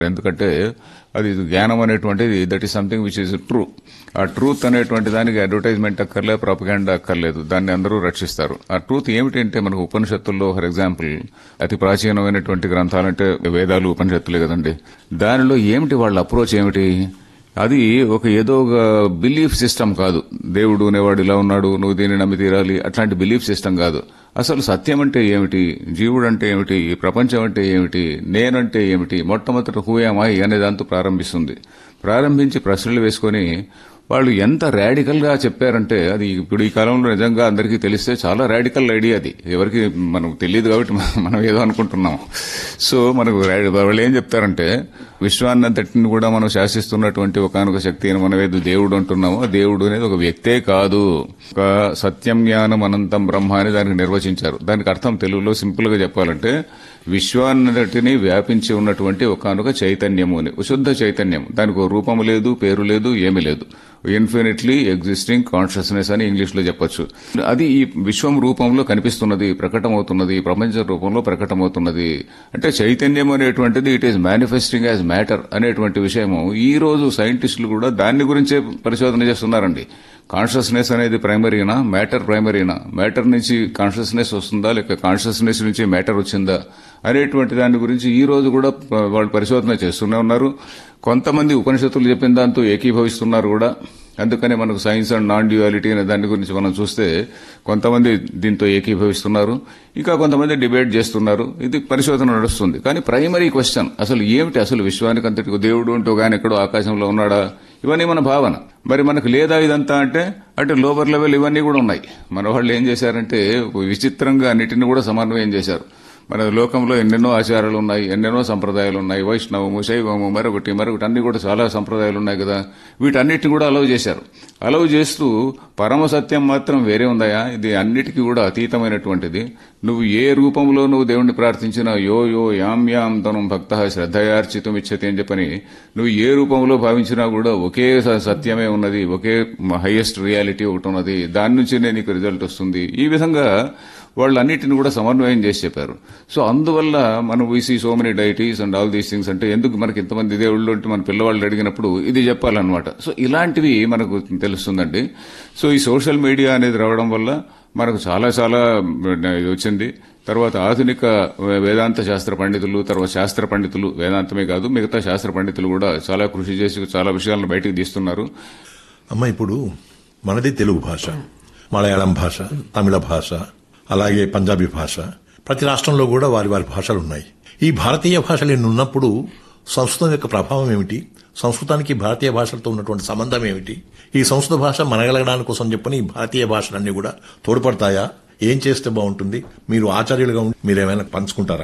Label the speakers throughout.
Speaker 1: ఎందుకంటే అది జ్ఞానం అనేటువంటిది that is something which is true uh truth అనేటువంటి దానికి అడ్వర్టైజ్మెంట్ అక్కర్లేదు ప్రాపగాండా అక్కర్లేదు దాన్ని అందరూ రక్షిస్తారు ఆ ట్రూత్ ఏమిటంటే మనకు ఉపనిషత్తుల్లో ఫర్ ఎగ్జాంపుల్ అతి ప్రాచీనమైనటువంటి గ్రంథాలంటే వేదాలు ఉపనిషత్తులే కదండి దానిలో ఏమిటి వాళ్ళ అప్రోచ్ ఏమిటి అది ఒక ఏదో ఒక బిలీఫ్ సిస్టమ్ కాదు దేవుడు అనేవాడు ఇలా ఉన్నాడు నువ్వు దీన్ని నమ్మి తీరాలి అట్లాంటి బిలీఫ్ సిస్టమ్ కాదు అసలు సత్యం అంటే ఏమిటి జీవుడు అంటే ఏమిటి ఈ ప్రపంచం అంటే ఏమిటి నేనంటే ఏమిటి మొట్టమొదటి హూయామాయి అనే దాంతో ప్రారంభిస్తుంది ప్రారంభించి ప్రశ్నలు వేసుకొని వాళ్ళు ఎంత రాడికల్ గా చెప్పారంటే అది ఇప్పుడు ఈ కాలంలో నిజంగా అందరికీ తెలిస్తే చాలా రాడికల్ ఐడియా అది ఎవరికి మనకు తెలియదు కాబట్టి మనం- మనం ఏదో అనుకుంటున్నాం సో మనకు రా- వాళ్ళు ఏం చెప్తారంటే విశ్వాన్నంతటిని కూడా మనం శాసిస్తున్నటువంటి ఒకనొక శక్తి అని మనం ఏదో దేవుడు అంటున్నామో ఆ దేవుడు అనేది ఒక వ్యక్తే కాదు ఒక సత్యం జ్ఞానం అనంతం బ్రహ్మ అని దానికి నిర్వచించారు దానికి అర్థం తెలుగులో సింపుల్ గా చెప్పాలంటే విశ్వాన్నంతటిని వ్యాపించి ఉన్నటువంటి ఒకనొక చైతన్యము అని శుద్ధ చైతన్యం దానికి ఒక రూపము లేదు పేరు లేదు ఏమీ లేదు ఇన్ఫినిట్లీ ఎగ్జిస్టింగ్ కాన్షియస్నెస్ అని ఇంగ్లీష్ లో చెప్పొచ్చు అది ఈ విశ్వం రూపంలో కనిపిస్తున్నది ప్రకటమవుతున్నది ప్రపంచ రూపంలో ప్రకటమవుతున్నది అంటే చైతన్యం అనేటువంటిది it is manifesting as matter అనేటువంటి విషయము ఈ రోజు సైంటిస్టులు కూడా దాని గురించే పరిశోధన చేస్తున్నారండి కాన్షియస్నెస్ అనేది ప్రైమరీనా మ్యాటర్ ప్రైమరీనా మ్యాటర్ నుంచి కాన్షియస్నెస్ వస్తుందా లేక కాన్షియస్నెస్ నుంచి మ్యాటర్ వచ్చిందా అనేటువంటి దాని గురించి ఈ రోజు కూడా ప- వాళ్ళు పరిశోధన చేస్తూనే ఉన్నారు కొంతమంది ఉపనిషత్తులు చెప్పిన దాంతో ఏకీభవిస్తున్నారు కూడా అందుకనే మనకు సైన్స్ అండ్ నాన్ డ్యూయాలిటీ అనే దాని గురించి మనం చూస్తే కొంతమంది దీంతో ఏకీభవిస్తున్నారు ఇంకా కొంతమంది డిబేట్ చేస్తున్నారు ఇది పరిశోధన నడుస్తుంది కానీ ప్రైమరీ క్వశ్చన్ అసలు ఏమిటి అసలు విశ్వానికి అంతటి దేవుడు అంటూ గాని ఎక్కడో ఆకాశంలో ఉన్నాడా ఇవన్నీ మన భావన మరి మనకు లేదా ఇదంతా అంటే అంటే లోవర్ లెవెల్ ఇవన్నీ కూడా ఉన్నాయి మన వాళ్ళు ఏం చేశారంటే విచిత్రంగా అన్నిటిని కూడా సమన్వయం చేశారు మన లోకంలో ఎన్నెన్నో ఆచారాలు ఉన్నాయి ఎన్నెన్నో సంప్రదాయాలు ఉన్నాయి వైష్ణవము శైవము మరొకటి మరొకటి అన్ని కూడా చాలా సంప్రదాయాలు ఉన్నాయి కదా వీటన్నిటిని కూడా అలవ్ చేశారు అలవ్ చేస్తూ పరమ సత్యం మాత్రం వేరే ఉందయా ఇది అన్నిటికీ కూడా అతీతమైనటువంటిది నువ్వు ఏ రూపంలో నువ్వు దేవుణ్ణి ప్రార్థించినా యో యో యాం యాం తనం భక్త శ్రద్ధయార్చితం ఇచ్చతి అని చెప్పని నువ్వు ఏ రూపంలో భావించినా కూడా ఒకే స- సత్యమే ఉన్నది ఒకే హైయెస్ట్ రియాలిటీ ఒకటి ఉన్నది దాని నుంచినే నీకు రిజల్ట్ వస్తుంది ఈ విధంగా వాళ్ళన్నిటిని కూడా సమన్వయం చేసి చెప్పారు సో అందువల్ల మనం we see so many deities and all these things అంటే ఎందుకు మనకి ఇంతమంది దేవుళ్ళు అంటే మన పిల్లవాళ్ళు అడిగినప్పుడు ఇది చెప్పాలన్నమాట సో ఇలాంటివి మనకు తెలుస్తుందండి సో ఈ సోషల్ మీడియా అనేది రావడం వల్ల మనకు చాలా చాలా ఇది వచ్చింది తర్వాత ఆధునిక వేదాంత శాస్త్ర పండితులు తర్వాత శాస్త్ర పండితులు వేదాంతమే కాదు మిగతా శాస్త్ర పండితులు కూడా చాలా కృషి చేసి చాలా విషయాలను బయటికి తీస్తున్నారు
Speaker 2: అమ్మ ఇప్పుడు మనది తెలుగు భాష మలయాళం భాష తమిళ భాష అలాగే పంజాబీ భాష ప్రతి రాష్ట్రంలో కూడా వారి వారి భాషలు ఉన్నాయి ఈ భారతీయ భాషలు ఎన్ని ఉన్నప్పుడు సంస్కృతం యొక్క ప్రభావం ఏమిటి సంస్కృతానికి భారతీయ భాషలతో ఉన్నటువంటి సంబంధం ఏమిటి ఈ సంస్కృత భాష మనగలగడానికి కోసం చెప్పని ఈ భారతీయ భాషలన్నీ కూడా తోడ్పడతాయా ఏం చేస్తే బాగుంటుంది మీరు ఆచార్యులుగా ఉండి మీరేమైనా పంచుకుంటారా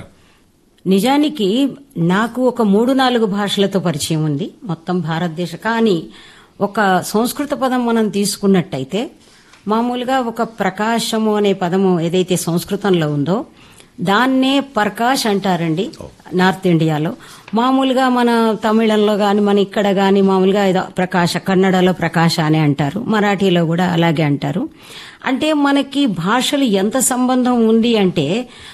Speaker 3: నిజానికి నాకు ఒక మూడు నాలుగు భాషలతో పరిచయం ఉంది మొత్తం భారతదేశ కానీ ఒక సంస్కృత పదం మనం తీసుకున్నట్టయితే మామూలుగా ఒక ప్రకాశము అనే పదము ఏదైతే సంస్కృతంలో ఉందో దాన్నే ప్రకాష్ అంటారండి నార్త్ ఇండియాలో మామూలుగా మన తమిళంలో గాని మన ఇక్కడ గాని మామూలుగా ఏదో ప్రకాశ కన్నడలో ప్రకాశ అని అంటారు మరాఠీలో కూడా అలాగే అంటారు అంటే మనకి భాషలు ఎంత సంబంధం ఉంది అంటే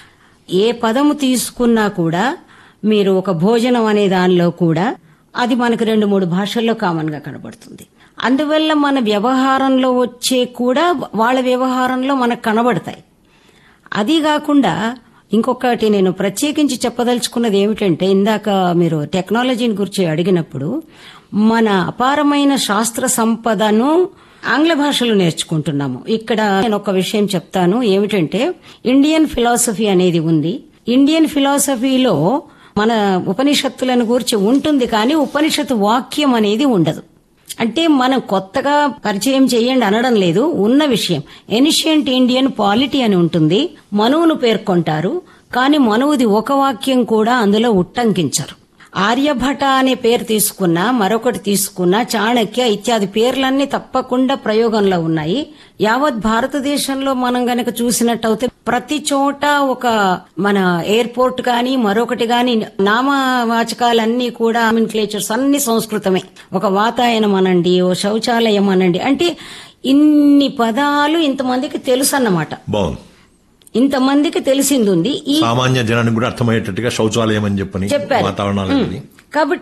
Speaker 3: ఏ పదము తీసుకున్నా కూడా మీరు ఒక భోజనం అనే దానిలో కూడా అది మనకు రెండు మూడు భాషల్లో కామన్ గా కనబడుతుంది అందువల్ల మన వ్యవహారంలో వచ్చే కూడా వాళ్ళ వ్యవహారంలో మనకు కనబడతాయి అది కాకుండా ఇంకొకటి నేను ప్రత్యేకించి చెప్పదలుచుకున్నది ఏమిటంటే ఇందాక మీరు టెక్నాలజీని గురించి అడిగినప్పుడు మన అపారమైన శాస్త్ర సంపదను ఆంగ్ల భాషలో నేర్చుకుంటున్నాము ఇక్కడ నేను ఒక విషయం చెప్తాను ఏమిటంటే ఇండియన్ ఫిలాసఫీ అనేది ఉంది ఇండియన్ ఫిలాసఫీలో మన ఉపనిషత్తులను గురించి ఉంటుంది కానీ ఉపనిషత్తు వాక్యం అనేది ఉండదు అంటే మనం కొత్తగా పరిచయం చేయండి అనడం లేదు ఉన్న విషయం ఎనిషియంట్ ఇండియన్ పాలిటీ అని ఉంటుంది మనువును పేర్కొంటారు కానీ మనువుది ఒక వాక్యం కూడా అందులో ఉట్టంకించరు ఆర్యభట అనే పేరు తీసుకున్నా మరొకటి తీసుకున్నా చాణక్య ఇత్యాది పేర్లన్నీ తప్పకుండా ప్రయోగంలో ఉన్నాయి యావత్ భారతదేశంలో మనం గనక చూసినట్టయితే ప్రతి చోట ఒక మన ఎయిర్పోర్ట్ గాని మరొకటి గాని నామవాచకాలన్నీ కూడా క్లేచర్స్ అన్ని సంస్కృతమే ఒక వాతాయనం అనండి ఓ శౌచాలయం అనండి అంటే ఇన్ని పదాలు ఇంతమందికి తెలుసు అన్నమాట
Speaker 2: బాగుంది
Speaker 3: ఇంతమందికి తెలిసింది ఉంది ఈ
Speaker 2: సామాన్య జనానికి కూడా అర్థమయ్యేటట్టుగా శౌచాలయం అని చెప్పని
Speaker 3: చెప్పారు
Speaker 2: వాతావరణాలు
Speaker 3: ఉమ్.
Speaker 2: అని.
Speaker 3: కాబట్టి